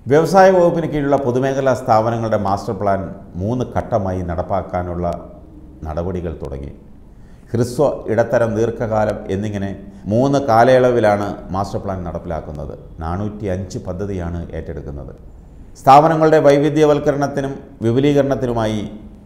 വ്യവസായ വകുപ്പിന് കീഴിലുള്ള പൊതുമേഖലാ സ്ഥാപനങ്ങളുടെ മാസ്റ്റർ പ്ലാൻ മൂന്ന് ഘട്ടമായി നടപ്പാക്കാനുള്ള നടപടികൾ തുടങ്ങി ഹ്രസ്വ ഇടത്തരം ദീർഘകാലം എന്നിങ്ങനെ മൂന്ന് കാലയളവിലാണ് മാസ്റ്റർ പ്ലാൻ നടപ്പിലാക്കുന്നത് നാനൂറ്റി അഞ്ച് പദ്ധതിയാണ് ഏറ്റെടുക്കുന്നത് സ്ഥാപനങ്ങളുടെ വൈവിധ്യവൽക്കരണത്തിനും വിപുലീകരണത്തിനുമായി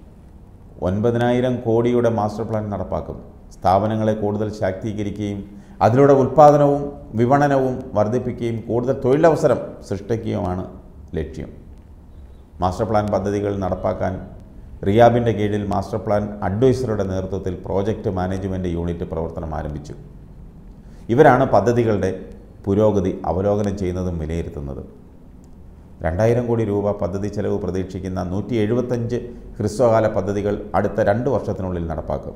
ഒൻപതിനായിരം കോടിയുടെ മാസ്റ്റർ പ്ലാൻ നടപ്പാക്കും സ്ഥാപനങ്ങളെ കൂടുതൽ ശാക്തീകരിക്കുകയും അതിലൂടെ ഉൽപ്പാദനവും വിപണനവും വർദ്ധിപ്പിക്കുകയും കൂടുതൽ തൊഴിലവസരം സൃഷ്ടിക്കുകയുമാണ് ലക്ഷ്യം മാസ്റ്റർ പ്ലാൻ പദ്ധതികൾ നടപ്പാക്കാൻ റിയാബിൻ്റെ കീഴിൽ മാസ്റ്റർ പ്ലാൻ അഡ്വൈസറുടെ നേതൃത്വത്തിൽ പ്രോജക്റ്റ് മാനേജ്മെൻറ്റ് യൂണിറ്റ് പ്രവർത്തനം ആരംഭിച്ചു ഇവരാണ് പദ്ധതികളുടെ പുരോഗതി അവലോകനം ചെയ്യുന്നതും വിലയിരുത്തുന്നതും രണ്ടായിരം കോടി രൂപ പദ്ധതി ചെലവ് പ്രതീക്ഷിക്കുന്ന നൂറ്റി എഴുപത്തഞ്ച് ഹ്രസ്വകാല പദ്ധതികൾ അടുത്ത രണ്ട് വർഷത്തിനുള്ളിൽ നടപ്പാക്കും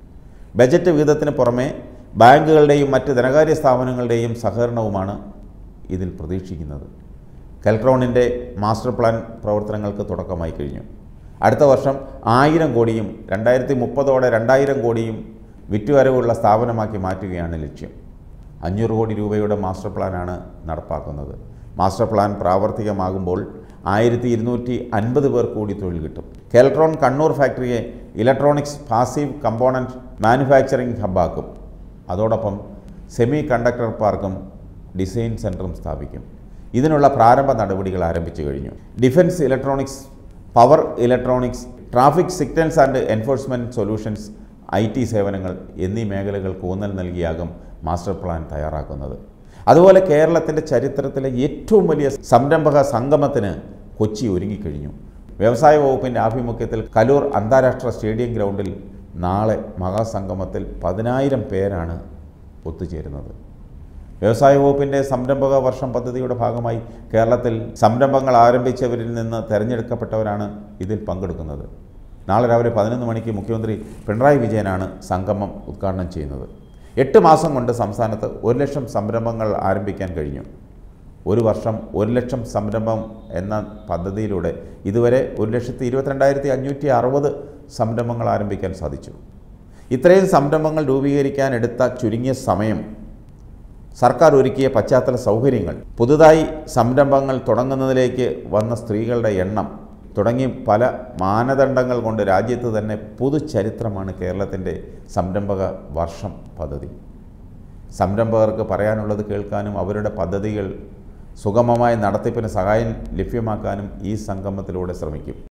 ബജറ്റ് വിഹിതത്തിന് പുറമെ ബാങ്കുകളുടെയും മറ്റ് ധനകാര്യ സ്ഥാപനങ്ങളുടെയും സഹകരണവുമാണ് ഇതിൽ പ്രതീക്ഷിക്കുന്നത് കെൽട്രോണിൻ്റെ മാസ്റ്റർ പ്ലാൻ പ്രവർത്തനങ്ങൾക്ക് തുടക്കമായി കഴിഞ്ഞു അടുത്ത വർഷം ആയിരം കോടിയും രണ്ടായിരത്തി മുപ്പതോടെ രണ്ടായിരം കോടിയും വിറ്റുവരവുള്ള സ്ഥാപനമാക്കി മാറ്റുകയാണ് ലക്ഷ്യം അഞ്ഞൂറ് കോടി രൂപയുടെ മാസ്റ്റർ പ്ലാനാണ് നടപ്പാക്കുന്നത് മാസ്റ്റർ പ്ലാൻ പ്രാവർത്തികമാകുമ്പോൾ ആയിരത്തി ഇരുന്നൂറ്റി അൻപത് പേർ കൂടി തൊഴിൽ കിട്ടും കെൽട്രോൺ കണ്ണൂർ ഫാക്ടറിയെ ഇലക്ട്രോണിക്സ് പാസീവ് കമ്പോണൻറ്റ് മാനുഫാക്ചറിംഗ് ഹബ്ബാക്കും അതോടൊപ്പം സെമി കണ്ടക്ടർ പാർക്കും ഡിസൈൻ സെൻറ്ററും സ്ഥാപിക്കും ഇതിനുള്ള പ്രാരംഭ നടപടികൾ ആരംഭിച്ചു കഴിഞ്ഞു defence electronics power electronics traffic signals and enforcement solutions I T സേവനങ്ങൾ എന്നീ മേഖലകൾക്ക് ഊന്നൽ നൽകിയാകും മാസ്റ്റർ പ്ലാൻ തയ്യാറാക്കുന്നത് അതുപോലെ കേരളത്തിൻ്റെ ചരിത്രത്തിലെ ഏറ്റവും വലിയ സംരംഭക സംഗമത്തിന് കൊച്ചി ഒരുങ്ങിക്കഴിഞ്ഞു വ്യവസായ വകുപ്പിൻ്റെ ആഭിമുഖ്യത്തിൽ കലൂർ അന്താരാഷ്ട്ര സ്റ്റേഡിയം ഗ്രൗണ്ടിൽ നാളെ മഹാസംഗമത്തിൽ പതിനായിരം പേരാണ് ഒത്തുചേരുന്നത് വ്യവസായ വകുപ്പിൻ്റെ സംരംഭക വർഷം പദ്ധതിയുടെ ഭാഗമായി കേരളത്തിൽ സംരംഭങ്ങൾ ആരംഭിച്ചവരിൽ നിന്ന് തിരഞ്ഞെടുക്കപ്പെട്ടവരാണ് ഇതിൽ പങ്കെടുക്കുന്നത് നാളെ രാവിലെ പതിനൊന്ന് മണിക്ക് മുഖ്യമന്ത്രി പിണറായി വിജയനാണ് സംഗമം ഉദ്ഘാടനം ചെയ്യുന്നത് എട്ട് മാസം കൊണ്ട് സംസ്ഥാനത്ത് ഒരു ലക്ഷം സംരംഭങ്ങൾ ആരംഭിക്കാൻ കഴിഞ്ഞു ഒരു വർഷം ഒരു ലക്ഷം സംരംഭം എന്ന പദ്ധതിയിലൂടെ ഇതുവരെ ഒരു ലക്ഷത്തി ഇരുപത്തിരണ്ടായിരത്തി അഞ്ഞൂറ്റി അറുപത് സംരംഭങ്ങൾ ആരംഭിക്കാൻ സാധിച്ചു ഇത്രയും സംരംഭങ്ങൾ രൂപീകരിക്കാൻ എടുത്ത ചുരുങ്ങിയ സമയം സർക്കാർ ഒരുക്കിയ പശ്ചാത്തല സൗകര്യങ്ങൾ പുതുതായി സംരംഭങ്ങൾ തുടങ്ങുന്നതിലേക്ക് വന്ന സ്ത്രീകളുടെ എണ്ണം തുടങ്ങി പല മാനദണ്ഡങ്ങൾ കൊണ്ട് രാജ്യത്ത് തന്നെ പുതുചരിത്രമാണ് കേരളത്തിൻ്റെ സംരംഭക വർഷം പദ്ധതി സംരംഭകർക്ക് പറയാനുള്ളത് കേൾക്കാനും അവരുടെ പദ്ധതികൾ സുഗമമായ നടത്തിപ്പിന് സഹായം ലഭ്യമാക്കാനും ഈ സംഗമത്തിലൂടെ ശ്രമിക്കും